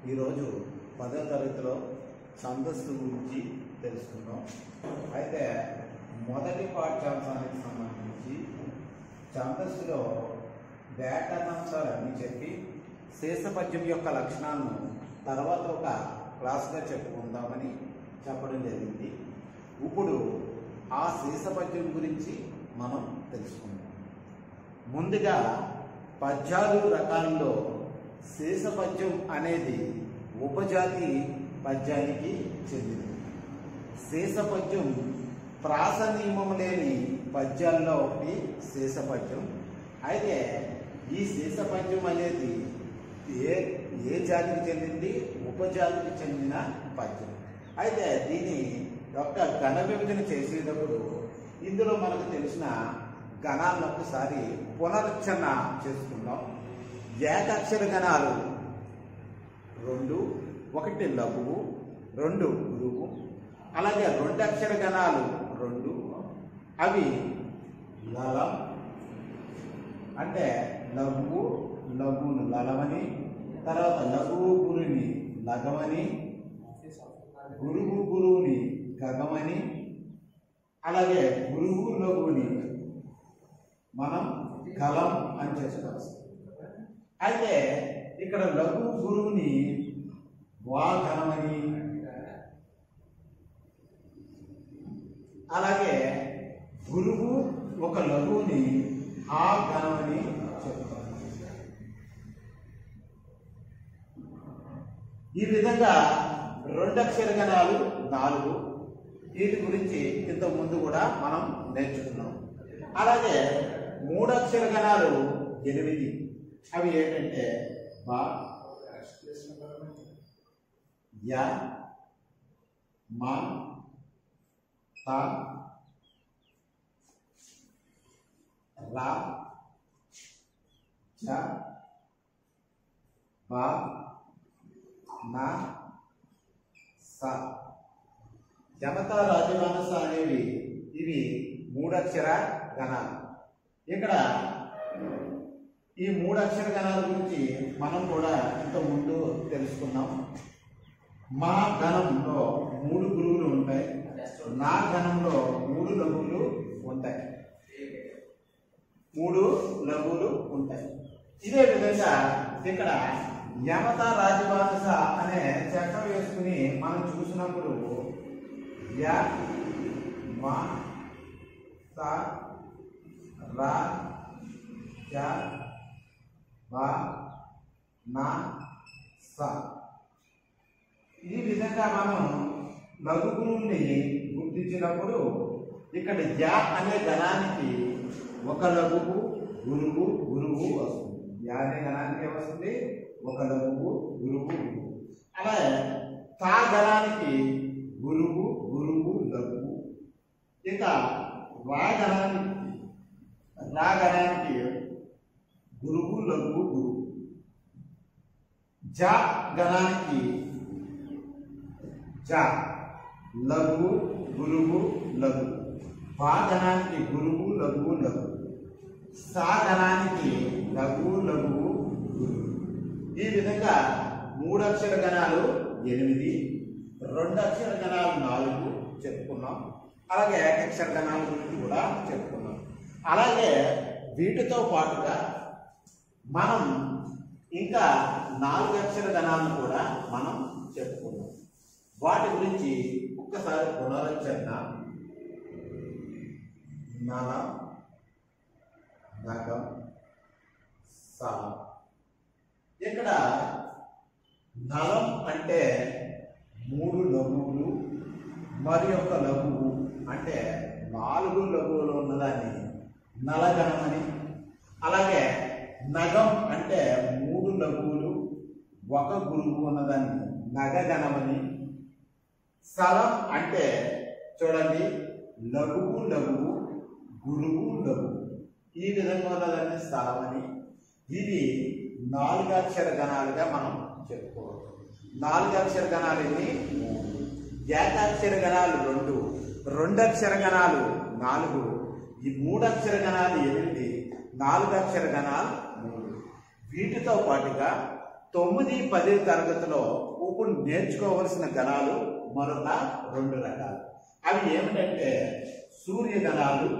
ఈరోజు పదో తరగతిలో ఛందస్సు గురించి తెలుసుకుందాం అయితే మొదటి పాఠ్యాంశానికి సంబంధించి ఛందస్సులో వ్యాకరణాంశాలన్నీ చెప్పి శేషపద్యం యొక్క లక్షణాలను తర్వాత ఒక క్లాస్గా చెప్పుకుందామని చెప్పడం జరిగింది ఇప్పుడు ఆ శేషపద్యం గురించి మనం తెలుసుకుందాం ముందుగా పద్యాలు రకాల్లో శేషపద్యం అనేది ఉపజాతి పద్యానికి చెందింది శేషపద్యం ప్రాస నియమం లేని పద్యాల్లో ఒకటి శేషపద్యం అయితే ఈ శేషపద్యం అనేది ఏ ఏ జాతికి చెందింది ఉపజాతికి చెందిన పద్యం అయితే దీని యొక్క ఘన విభజన చేసేటప్పుడు ఇందులో మనకు తెలిసిన గణాలను ఒకసారి పునరుచ్చరణ చేసుకుందాం ఏకాక్షర గణాలు రెండు ఒకటి లఘువు రెండు గురువు అలాగే రెండు అక్షర గణాలు రెండు అవి లలం అంటే లఘువు లఘువును లలమని తర్వాత లఘువు గురుని లగమని గురువు గురువుని గగమని అలాగే గురువు లఘువుని మనం కలం అని చేసుకోవచ్చు అయితే ఇక్కడ లఘు గురువుని వాఘనమని అలాగే గురువు ఒక లఘువుని ఆ ఘనమని చెప్తారు ఈ విధంగా రెండక్షర గణాలు నాలుగు వీటి గురించి ఇంత ముందు కూడా మనం నేర్చుకున్నాం అలాగే మూడక్షర గణాలు ఎనిమిది అవి ఏంటంటే బా యా మా తా రా చ బా నా స జమత రాజమానస అనేవి ఇవి మూడక్షర గణాలు ఇక్కడ ఈ మూడు అక్షర గణాల గురించి మనం కూడా ఇంత ముందు తెలుసుకున్నాం మా గణంలో మూడు గురువులు ఉంటాయి నా గణంలో మూడు లఘువులు ఉంటాయి మూడు లఘువులు ఉంటాయి ఇదే విధంగా ఇక్కడ యమత రాజవానస అనే చట్టం వేసుకుని మనం చూసినప్పుడు య మా స రా చ బా నా స ఈ విధంగా మనం లఘు గురువుని గుర్తించినప్పుడు ఇక్కడ యా అనే గణానికి ఒక లఘువు గురువు గురువు వస్తుంది యా అనే గణానికి ఏమొస్తుంది ఒక లఘువు గురువు గురువు అలాగే తా గణానికి గురువు గురువు లఘువు ఇక రా గణానికి రా గణానికి గురువు లఘువు గురువు జ గణానికి జ లఘువు గురువు లఘువు పా గణానికి గురువు లఘువు లఘువు సా గణానికి లఘువు లఘువు గురువు ఈ విధంగా మూడు అక్షర గణాలు ఎనిమిది రెండు అక్షర గణాలు నాలుగు చెప్పుకున్నాం అలాగే ఏకక్షర గణాల గురించి కూడా చెప్పుకున్నాం అలాగే వీటితో పాటుగా మనం ఇంకా నాలుగు అక్షర గణాలను కూడా మనం చెప్పుకున్నాం వాటి గురించి ఒక్కసారి పునరుచ్చరణ నల నగం సా ఇక్కడ నలం అంటే మూడు లఘువులు మరి యొక్క లఘువు అంటే నాలుగు లఘువులు ఉన్నదాన్ని నలగణమని అలాగే నగం అంటే మూడు లఘువులు ఒక గురువు ఉన్నదాన్ని నగగణమని సలం అంటే చూడండి లఘువు లఘువు గురువు లఘువు ఈ విధంగా ఉన్నదాన్ని స్థలమని ఇది నాలుగు అక్షర గణాలుగా మనం చెప్పుకోవచ్చు నాలుగు అక్షర గణాలు ఎన్ని మూడు ఏకాక్షర గణాలు రెండు రెండు అక్షర గణాలు నాలుగు ఈ మూడు అక్షర గణాలు ఎనిమిది నాలుగు అక్షర గణాలు మూడు వీటితో పాటుగా తొమ్మిది పది తరగతిలో ఇప్పుడు నేర్చుకోవలసిన గణాలు మరొక రెండు రకాలు అవి ఏమిటంటే సూర్యగణాలు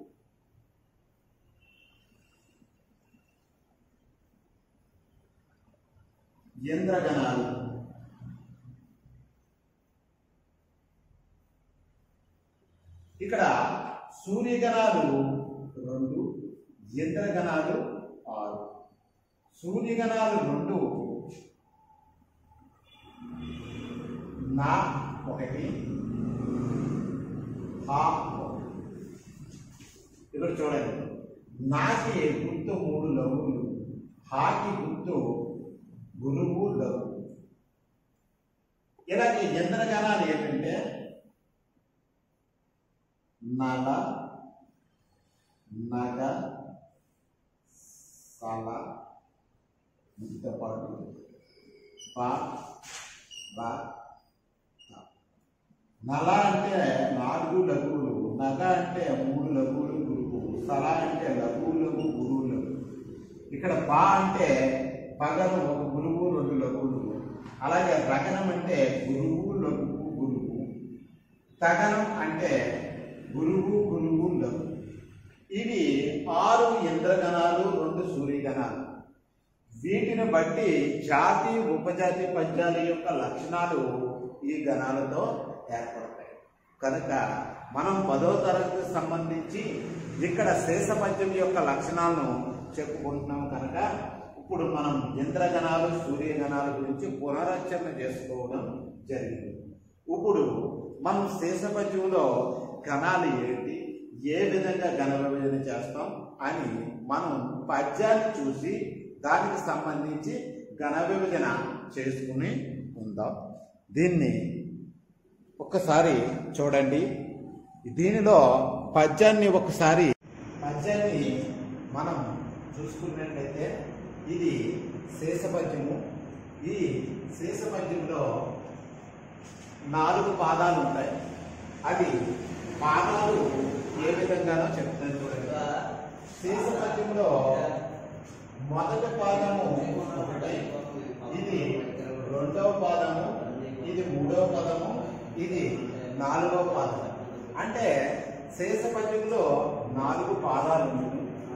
ఇంద్రగణాలు ఇక్కడ సూర్యగణాలు రెండు ఇంద్రగణాలు ఆరు సూర్యగణాలు రెండు నా ఒకటి హా ఒకటి. ఇక్కడ చూడండి నాకి గుర్తు మూడు లఘువులు హాకి గుర్తు గురువు లఘు ఇలాగే ఇంద్రగణాలు ఏంటంటే నల నగ సల వీటితో పాటు బా బా త. నల అంటే నాలుగు లఘువులు నగ అంటే మూడు లఘువులు గురువు సల అంటే లఘువులకు గురువులకు ఇక్కడ బా అంటే పగలు ఒక గురువు రెండు లఘువులు అలాగే రగనం అంటే గురువు లఘువు గురువు తగనం అంటే గురువు గురువు లఘు ఇవి ఆరు ఇంద్రగణాలు రెండు సూర్యగణాలు వీటిని బట్టి జాతి ఉపజాతి పద్యాల యొక్క లక్షణాలు ఈ గణాలతో ఏర్పడతాయి కనుక మనం పదో తరగతికి సంబంధించి ఇక్కడ శేషపద్యం యొక్క లక్షణాలను చెప్పుకుంటున్నాం కనుక ఇప్పుడు మనం ఇంద్రగణాలు సూర్యగణాల గురించి పునరచన చేసుకోవడం జరిగింది ఇప్పుడు మనం శేషపద్యంలో గణాలు ఏంటి ఏ విధంగా గణ విభజన చేస్తాం అని మనం పద్యాన్ని చూసి దానికి సంబంధించి ఘన విభజన చేసుకుని ఉందాం దీన్ని ఒక్కసారి చూడండి దీనిలో పద్యాన్ని ఒకసారి పద్యాన్ని మనం చూసుకున్నట్లయితే ఇది శేషపద్యము ఈ శేషపద్యంలో నాలుగు పాదాలు ఉంటాయి అవి పాదాలు ఏ విధంగానో చెప్తాను చూడండి శేషపద్యంలో మొదటి పాదము ఒకటి ఇది రెండవ పాదము ఇది మూడవ పదము ఇది నాలుగవ పాదము అంటే శేషపద్యంలో నాలుగు పాదాలు ఉన్నాయి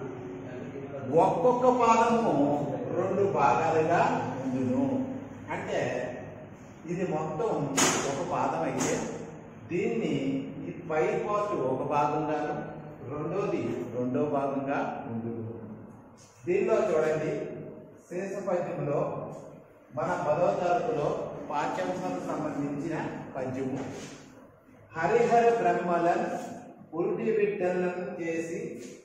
ఒక్కొక్క పాదము రెండు భాగాలుగా ఉండును అంటే ఇది మొత్తం ఒక పాదం అయితే దీన్ని ఈ పై పార్ట్ ఒక భాగంగాను రెండోది రెండో భాగంగా ఉండును దీనిలో చూడండి శేషపద్యంలో మన పదవ తరగతిలో పాఠ్యాంశాలకు సంబంధించిన పద్యము హరిహర బ్రహ్మలన్ పురుటి బిడ్డలను చేసి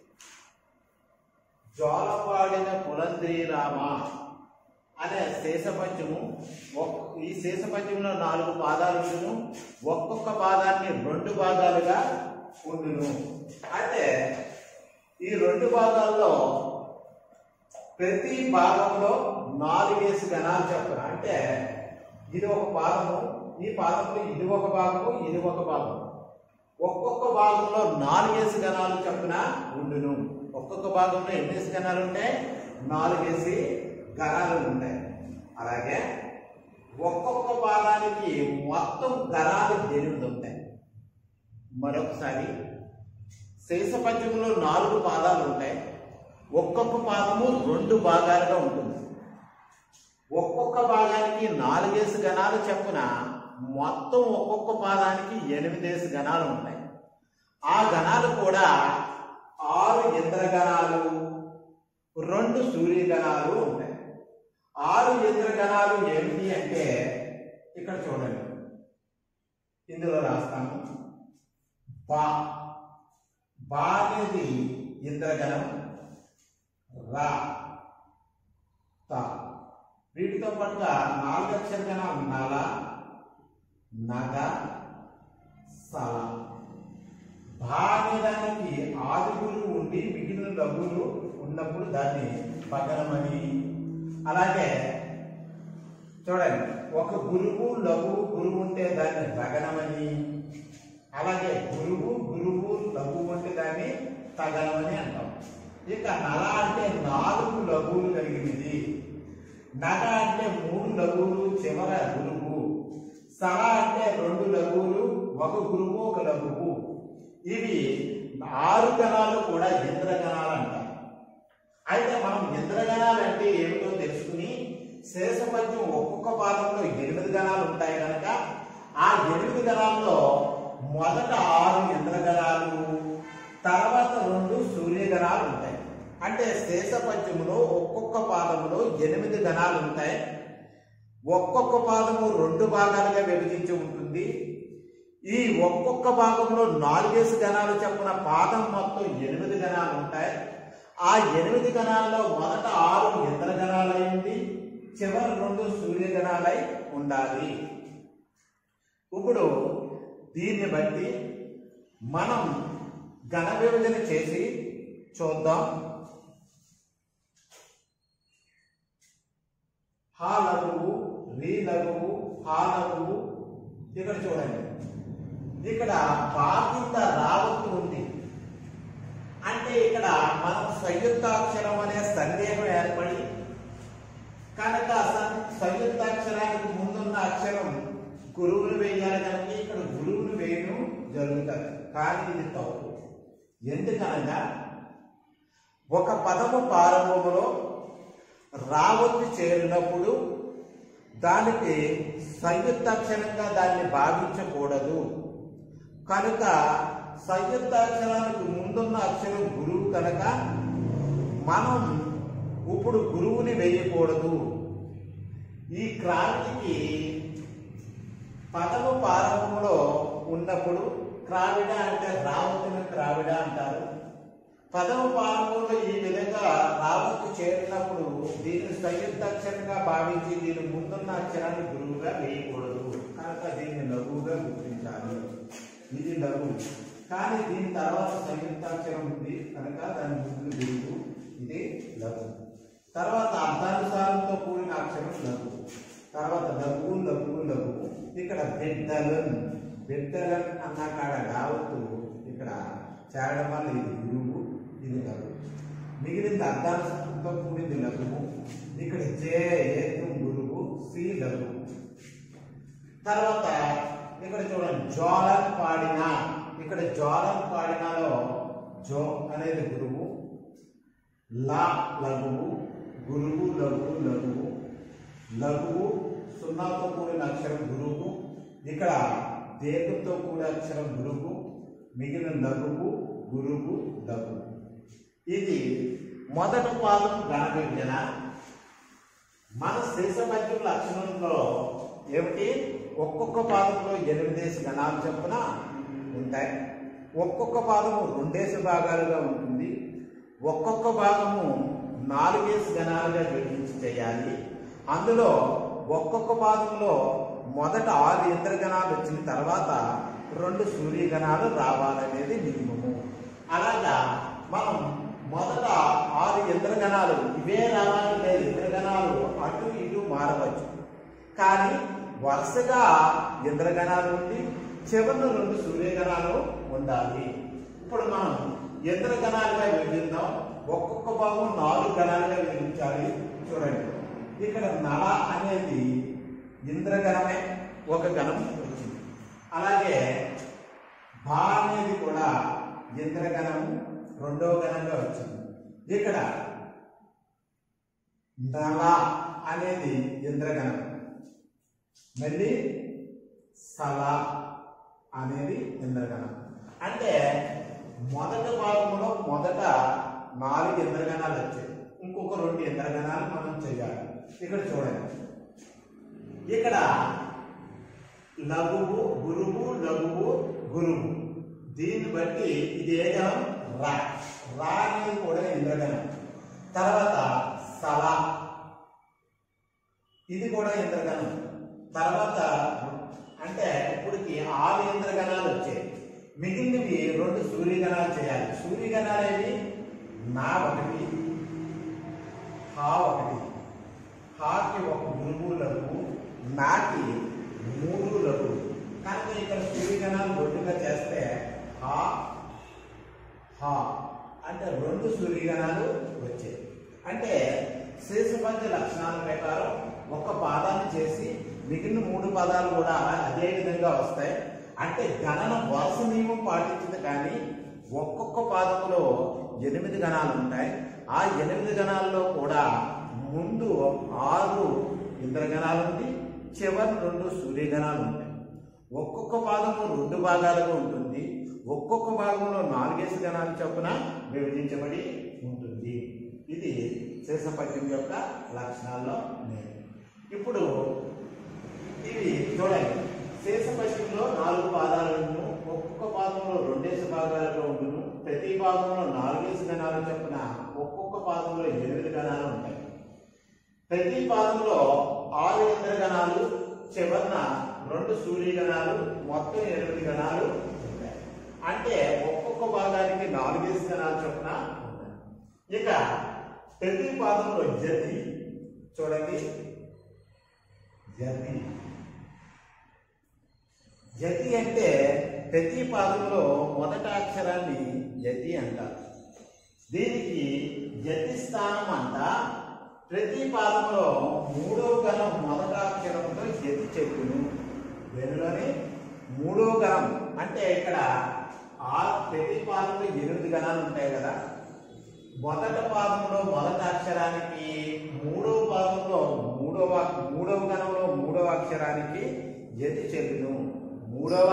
జోలపాడిన పులంద్రీ రామ అనే శేషపద్యము ఒక్- ఈ శేషపద్యంలో నాలుగు పాదాలు ఉండును ఒక్కొక్క పాదాన్ని రెండు భాగాలుగా ఉండును అయితే ఈ రెండు భాగాల్లో ప్రతి భాగంలో నాలుగేసి గణాలు చెప్పిన అంటే ఇది ఒక పాదము ఈ పాదంలో ఇది ఒక భాగము ఇది ఒక భాగం ఒక్కొక్క భాగంలో నాలుగేసి గణాలు చొప్పున ఉండును ఒక్కొక్క భాగంలో ఎన్నేసి గణాలు ఉంటాయి నాలుగేసి గణాలు ఉంటాయి అలాగే ఒక్కొక్క పాదానికి మొత్తం గణాలు ఎనిమిది ఉంటాయి మరొకసారి శేషపద్యంలో నాలుగు పాదాలు ఉంటాయి ఒక్కొక్క పాదము రెండు భాగాలుగా ఉంటుంది ఒక్కొక్క భాగానికి నాలుగేసి గణాలు చెప్పున మొత్తం ఒక్కొక్క పాదానికి ఎనిమిదేసి గణాలు ఉంటాయి ఆ గణాలు కూడా ఆరు ఇంద్రగణాలు రెండు సూర్యగణాలు ఉంటాయి ఆరు ఇంద్రగణాలు ఏమిటి అంటే ఇక్కడ చూడండి ఇందులో రాస్తాను బా బా అనేది ఇంద్రగణం రా త వీటితో పాటుగా నాలుగు అక్షర గణాలు నల నగ సల భా అనే దానికి ఆది గురువు ఉండి మిగిలిన లఘువులు ఉన్నప్పుడు దాన్ని పగనమని అలాగే చూడండి ఒక గురువు లఘువు గురువు ఉంటే దాన్ని రగనమని అలాగే గురువు గురువు లఘువు ఉంటే దాన్ని తగనమని అంటాం ఇక నల అంటే నాలుగు లఘువులు కలిగినది నగ అంటే మూడు లఘువులు చివర గురువు సల అంటే రెండు లఘువులు ఒక గురువు ఒక లఘువు ఇవి ఆరు గణాలు కూడా ఇంద్రగణాలు అంటారు అయితే మనం ఇంద్రగణాలు అంటే ఏమిటో తెలుసుకుని శేషపద్యం ఒక్కొక్క పాదంలో ఎనిమిది గణాలు ఉంటాయి కనుక ఆ ఎనిమిది గణాల్లో మొదట ఆరు ఇంద్రగణాలు తర్వాత రెండు సూర్యగణాలు ఉంటాయి అంటే శేషపద్యములో ఒక్కొక్క పాదములో ఎనిమిది గణాలు ఉంటాయి ఒక్కొక్క పాదము రెండు భాగాలుగా విభజించి ఉంటుంది ఈ ఒక్కొక్క భాగంలో నాలుగేసి గణాలు చెప్పిన పాదం మొత్తం ఎనిమిది గణాలు ఉంటాయి ఆ ఎనిమిది గణాల్లో మొదట ఆరు ఇంద్రగణాలై ఉంది చివరి రెండు సూర్యగణాలై ఉండాలి ఇప్పుడు దీన్ని బట్టి మనం గణ విభజన చేసి చూద్దాం హా లఘువు రీ లఘువు హా లఘువు ఇక్కడ చూడండి ఇక్కడ బాధిత రావత్తు ఉంది అంటే ఇక్కడ మనం సంయుక్తాక్షరం అనే సందేహం ఏర్పడి కనుక సం- సంయుక్తాక్షరానికి ముందున్న అక్షరం గురువుని వేయాలి కనుక ఇక్కడ గురువుని వేయడం జరుగుతుంది కానీ ఇది తప్పు ఎందుకనగా ఒక పదము ప్రారంభములో రావత్తు చేరినప్పుడు దానికి సంయుక్తాక్షరంగా దాన్ని భావించకూడదు కనుక సంయుక్తాక్షరానికి ముందున్న అక్షరం గురువు కనుక మనం ఇప్పుడు గురువుని వేయకూడదు ఈ క్రాంతికి పదము ప్రారంభంలో ఉన్నప్పుడు క్రావిడ అంటే రావతున క్రావిడ అంటారు పదము ప్రారంభంలో ఈ విధంగా రావత్తు చేరినప్పుడు దీన్ని సంయుక్తాక్షరంగా భావించి దీని ముందున్న అక్షరాన్ని గురువుగా వేయకూడదు కనుక దీన్ని లఘువుగా గుర్తించాలి ఇది లఘు కానీ దీని తర్వాత సంయుక్తాక్షరం ఉంది కనుక దాని ముందు గురువు ఇది లఘు తర్వాత అర్థానుసారంతో కూడిన అక్షరం లఘు తర్వాత లఘువు లఘువు లఘువు ఇక్కడ బిడ్డలన్ బిడ్డలన్ అన్న కాడ రావద్దు ఇక్కడ చేరడం వల్ల ఇది గురువు ఇది లఘు మిగిలింది అర్థానుసారంతో కూడింది లఘువు ఇక్కడ జే ఏతం గురువు సి లఘువు తర్వాత ఇక్కడ చూడండి జ్వాలన్ పాడిన ఇక్కడ జ్వాలన్ పాడినలో జో అనేది గురువు లా లఘువు గురువు లఘువు లఘువు లఘువు సున్నాతో కూడిన అక్షరం గురువు ఇక్కడ దీర్ఘంతో కూడిన అక్షరం గురువు మిగిలిన లఘువు గురువు లఘువు ఇది మొదటి పాదం గణ విభజన మన శేషపద్యం లక్షణంలో ఏమిటి ఒక్కొక్క పాదంలో ఎనిమిదేసి గణాలు చొప్పున ఉంటాయి ఒక్కొక్క పాదము రెండేసి భాగాలుగా ఉంటుంది ఒక్కొక్క భాగము నాలుగేసి గణాలుగా విభజించి చేయాలి అందులో ఒక్కొక్క పాదంలో మొదట ఆరు ఇంద్రగణాలు వచ్చిన తర్వాత రెండు సూర్యగణాలు రావాలనేది నియమము అలాగా మనం మొదట ఆరు ఇంద్రగణాలు ఇవే రావాలి లేదు ఇంద్రగణాలు అటు ఇటు మారవచ్చు కానీ వరుసగా ఇంద్రగణాలు ఉండి చివరిన రెండు సూర్యగణాలు ఉండాలి ఇప్పుడు మనం ఇంద్రగణాలుగా విభజిద్దాం ఒక్కొక్క భాగం నాలుగు గణాలుగా విభజించాలి చూడండి ఇక్కడ నల అనేది ఇంద్రగణమే ఒక గణం వచ్చింది అలాగే భా అనేది కూడా ఇంద్రగణము రెండవ గణంగా వచ్చింది ఇక్కడ నల అనేది ఇంద్రగణం మళ్ళీ సల అనేది ఇంద్రగణం అంటే మొదటి భాగంలో మొదట నాలుగు ఇంద్రగణాలు వచ్చాయి ఇంకొక రెండు ఇంద్రగణాలు మనం చేయాలి ఇక్కడ చూడండి ఇక్కడ లఘువు గురువు లఘువు గురువు దీన్ని బట్టి ఇది ఏ గణం రా రా అనేది కూడా ఇంద్రగణం తర్వాత సల ఇది కూడా ఇంద్రగణం తర్వాత అంటే ఇప్పటికి ఆరు ఇంద్రగణాలు వచ్చాయి మిగిలినవి రెండు సూర్యగణాలు చేయాలి సూర్యగణాలు ఏవి నా ఒకటి హా ఒకటి హాకి ఒక గురువు లఘు నాకి మూడు లఘు కనుక ఇక్కడ సూర్యగణాలు ఒట్టుగా చేస్తే హా హా అంటే రెండు సూర్యగణాలు వచ్చాయి అంటే శేషపద్య లక్షణాల ప్రకారం ఒక పాదాన్ని చేసి మిగిలిన మూడు పదాలు కూడా అదే విధంగా వస్తాయి అంటే గణన వరుస నియమం పాటించింది కానీ ఒక్కొక్క పాదములో ఎనిమిది గణాలు ఉంటాయి ఆ ఎనిమిది గణాల్లో కూడా ముందు ఆరు ఇంద్రగణాలు ఉంది చివరి రెండు సూర్యగణాలు ఉంటాయి ఒక్కొక్క పాదము రెండు భాగాలుగా ఉంటుంది ఒక్కొక్క భాగంలో నాలుగేసి గణాలు చొప్పున విభజించబడి ఉంటుంది ఇది శేషపద్యం యొక్క లక్షణాల్లో నేను ఇప్పుడు ఇవి చూడండి శేషపద్యంలో నాలుగు పాదాలు ఉండును ఒక్కొక్క పాదంలో రెండేసి భాగాలుగా ఉండును ప్రతి భాగంలో నాలుగేసి గణాలు చొప్పున ఒక్కొక్క పాదంలో ఎనిమిది గణాలు ఉంటాయి ప్రతి పాదంలో ఆరు ఇంద్ర గణాలు చివరన రెండు సూర్య గణాలు మొత్తం ఎనిమిది గణాలు ఉంటాయి అంటే ఒక్కొక్క భాగానికి నాలుగేసి గణాలు చొప్పున ఉంటాయి ఇక ప్రతి పాదంలో జతి చూడండి జతి జతి అంటే ప్రతి పాదంలో మొదట అక్షరాన్ని జతి అంటారు దీనికి జతి స్థానం అంట ప్రతి పాదంలో మూడవ గణం మొదట అక్షరంతో జతి చెప్పును దీనిలోని మూడవ గణం అంటే ఇక్కడ ఆ ప్రతి పాదంలో ఎనిమిది గణాలు ఉంటాయి కదా మొదట పాదంలో మొదటి అక్షరానికి మూడవ పాదంలో మూడవ మూడవ గణంలో మూడవ అక్షరానికి జతి చెల్లును మూడవ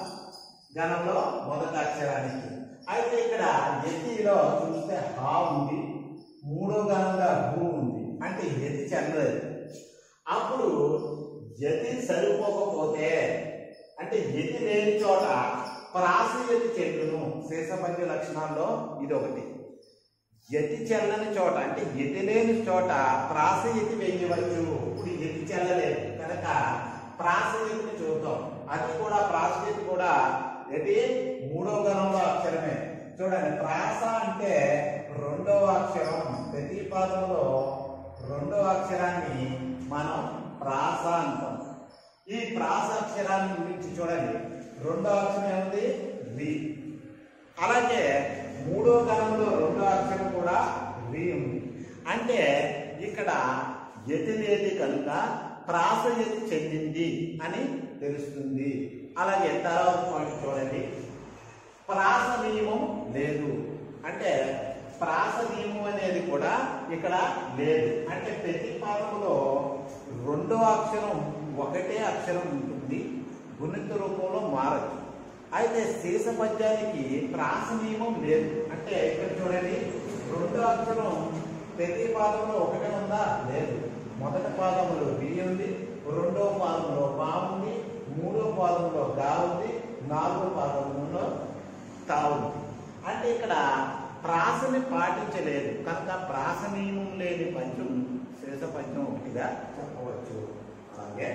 గణంలో మొదటి అక్షరానికి అయితే ఇక్కడ జతిలో చూస్తే హా ఉంది మూడవ గణంగా భూ ఉంది అంటే జతి చెల్లలేదు అప్పుడు జతి సరిపోకపోతే అంటే జతి లేని చోట ప్రాసయతి చెల్లును శేషపంచ లక్షణాల్లో ఇది ఒకటి యతి చెల్లని చోట అంటే యతి లేని చోట ప్రాసయతి వేయవచ్చు ఇప్పుడు యతి చెల్లలేదు కనుక ప్రాసయతిని చూద్దాం అది కూడా ప్రాసయతి కూడా యతి మూడో గణంలో అక్షరమే చూడండి ప్రాస అంటే రెండవ అక్షరం ప్రతి పాదంలో రెండవ అక్షరాన్ని మనం ప్రాస అంటాం ఈ ప్రాస అక్షరాన్ని గురించి చూడండి రెండవ అక్షరం ఏముంది రి అలాగే మూడో గణంలో రెండో అక్షరం కూడా రి ఉంది అంటే ఇక్కడ యతి లేదు కనుక ప్రాసయతి చెందింది అని తెలుస్తుంది అలాగే తర్వాత పాయింట్ చూడండి ప్రాస నియమం లేదు అంటే ప్రాస నియమం అనేది కూడా ఇక్కడ లేదు అంటే ప్రతి పాదములో రెండో అక్షరం ఒకటే అక్షరం ఉంటుంది గుణిత రూపంలో మారచ్చు అయితే శేష పద్యానికి ప్రాస నియమం లేదు అంటే ఇక్కడ చూడండి రెండో అక్షరం ప్రతి పాదంలో ఒకటే ఉందా లేదు మొదటి పాదంలో బి ఉంది రెండో పాదంలో బా ఉంది మూడో పాదంలో గా ఉంది నాలుగో పాదంలో తా ఉంది అంటే ఇక్కడ ప్రాసని పాటించలేదు కనుక ప్రాస నియమం లేని పద్యం శేష పద్యం ఒకటిగా చెప్పవచ్చు అలాగే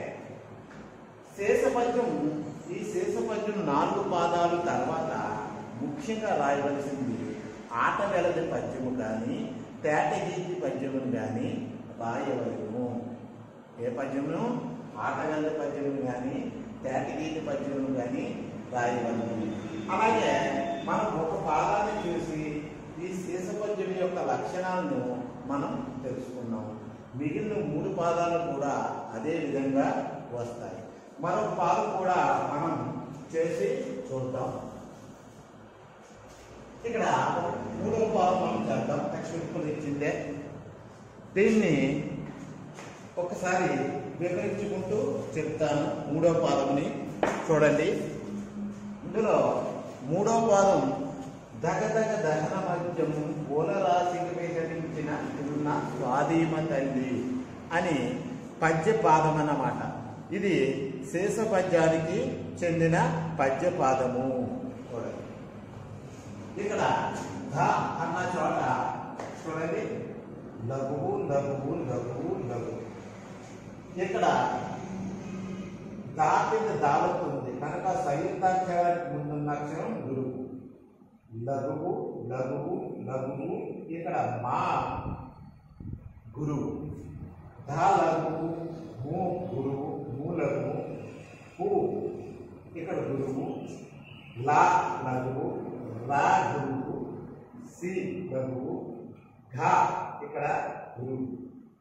శేషపద్యం ఈ శేషపద్యం నాలుగు పాదాలు తర్వాత ముఖ్యంగా రాయవలసింది ఆట వెలది పద్యము కానీ తేటగీతి పద్యమును కానీ రాయవలము ఏ పద్యమును ఆట వెలది పద్యమును కానీ తేటగీతి పద్యమును కానీ రాయవలము అలాగే మనం ఒక పాదాన్ని చూసి ఈ శేషపద్యం యొక్క లక్షణాలను మనం తెలుసుకున్నాం మిగిలిన మూడు పాదాలు కూడా అదే విధంగా వస్తాయి మరొక పాదం కూడా మనం చేసి చూద్దాం ఇక్కడ మూడవ పాదం మనం చేద్దాం టెక్స్ట్ బుక్ ఇచ్చిందే దీన్ని ఒకసారి వివరించుకుంటూ చెప్తాను మూడవ పాదంని చూడండి ఇందులో మూడవ పాదం దగదగ దహన మధ్యము పూల రాశికి వికటించిన ఉన్న స్వాధీమ తల్లి అని పద్య పాదం అన్నమాట ఇది శేష పద్యానికి చెందిన పద్య పాదము చూడండి ఇక్కడ ధ అన్న చోట చూడండి లఘువు లఘువు లఘువు లఘువు ఇక్కడ దా కింద దావతుంది కనుక సంయుక్తాక్షరానికి ముందున్న అక్షరం గురువు లఘువు లఘువు లఘువు ఇక్కడ మా గురువు ధ లఘువు ము గురువు మూలము పు ఇక్కడ గురువు లా లఘువు రా గురువు సి లఘువు ఘ ఇక్కడ గురువు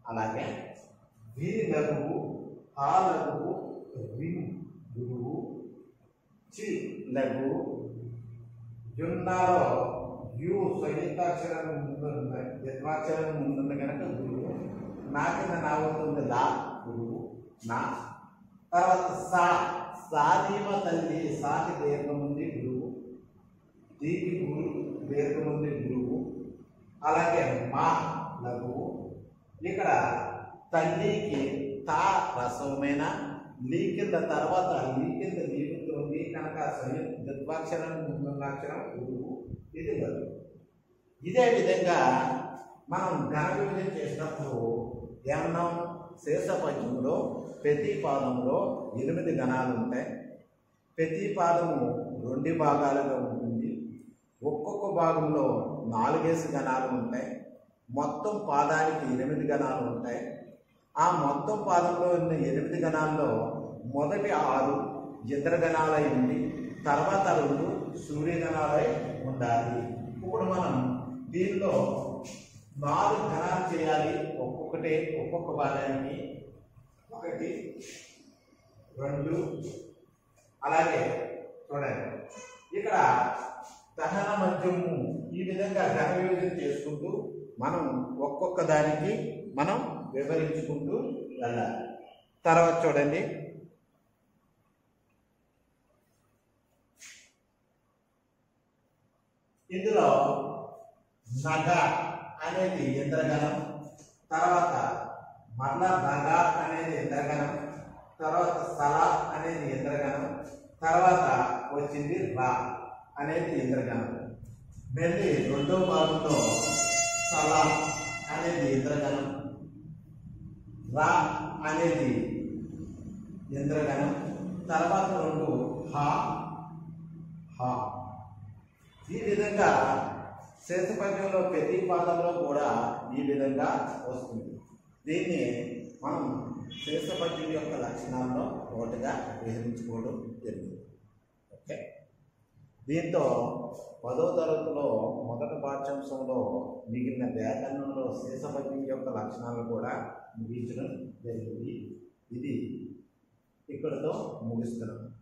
అలాగే వి లఘువు హా లఘువు రిం గురువు చి లఘువు జున్నాలో యు సంయుక్తాక్షరం ముందుంది ద్విత్వాక్షరం ముందుంది కనుక గురువు నా కింద నా అవుతుంది లా గురువు నా తర్వాత సా సాదీమ తల్లి సాకి దీర్ఘం ఉంది గురువు దీకి గురు దీర్ఘం ఉంది గురువు అలాగే మా లఘువు ఇక్కడ తల్లికి తా రసమైన లీ కింద తర్వాత లీ కింద లీపుతో ఉంది కనుక సంయుక్త ద్విత్వాక్షరం ముందున్నాక్షరం గురువు ఇది లఘువు ఇదే విధంగా మనం ఘన విభజన చేసినప్పుడు ఏమన్నాం శేషపద్యంలో ప్రతి పాదంలో ఎనిమిది గణాలు ఉంటాయి ప్రతి పాదము రెండు భాగాలుగా ఉంటుంది ఒక్కొక్క భాగంలో నాలుగేసి గణాలు ఉంటాయి మొత్తం పాదానికి ఎనిమిది గణాలు ఉంటాయి ఆ మొత్తం పాదంలో ఉన్న ఎనిమిది గణాల్లో మొదటి ఆరు ఇంద్రగణాలై ఉండి తర్వాత రెండు సూర్యగణాలై ఉండాలి ఇప్పుడు మనం దీనిలో నాలుగు గణాలు చేయాలి ఒక్కొక్కటి ఒక్కొక్క భాగానికి ఒకటి రెండు అలాగే చూడండి ఇక్కడ దహన మధ్యము ఈ విధంగా ఘన విభజన చేసుకుంటూ మనం ఒక్కొక్క దానికి మనం వివరించుకుంటూ వెళ్ళాలి తర్వాత చూడండి ఇందులో నగ అనేది ఇంద్రగణం తర్వాత మరలా నగ అనేది ఇంద్రగణం తర్వాత సల అనేది ఇంద్రగణం తర్వాత వచ్చింది రా అనేది ఇంద్రగణం మళ్ళీ రెండో భాగంలో సల అనేది ఇంద్రగణం రా అనేది ఇంద్రగణం తర్వాత రెండు హా హా ఈ విధంగా శేషపద్యంలో ప్రతి పాదంలో కూడా ఈ విధంగా వస్తుంది దీన్ని మనం శేషపద్యం యొక్క లక్షణాల్లో ఒకటిగా విహరించుకోవడం జరిగింది ఓకే దీంతో పదో తరగతిలో మొదటి పాఠ్యాంశంలో మిగిలిన వ్యాకరణంలో శేషపద్యం యొక్క లక్షణాలు కూడా ముగించడం జరిగింది ఇది ఇక్కడితో ముగిస్తున్నాం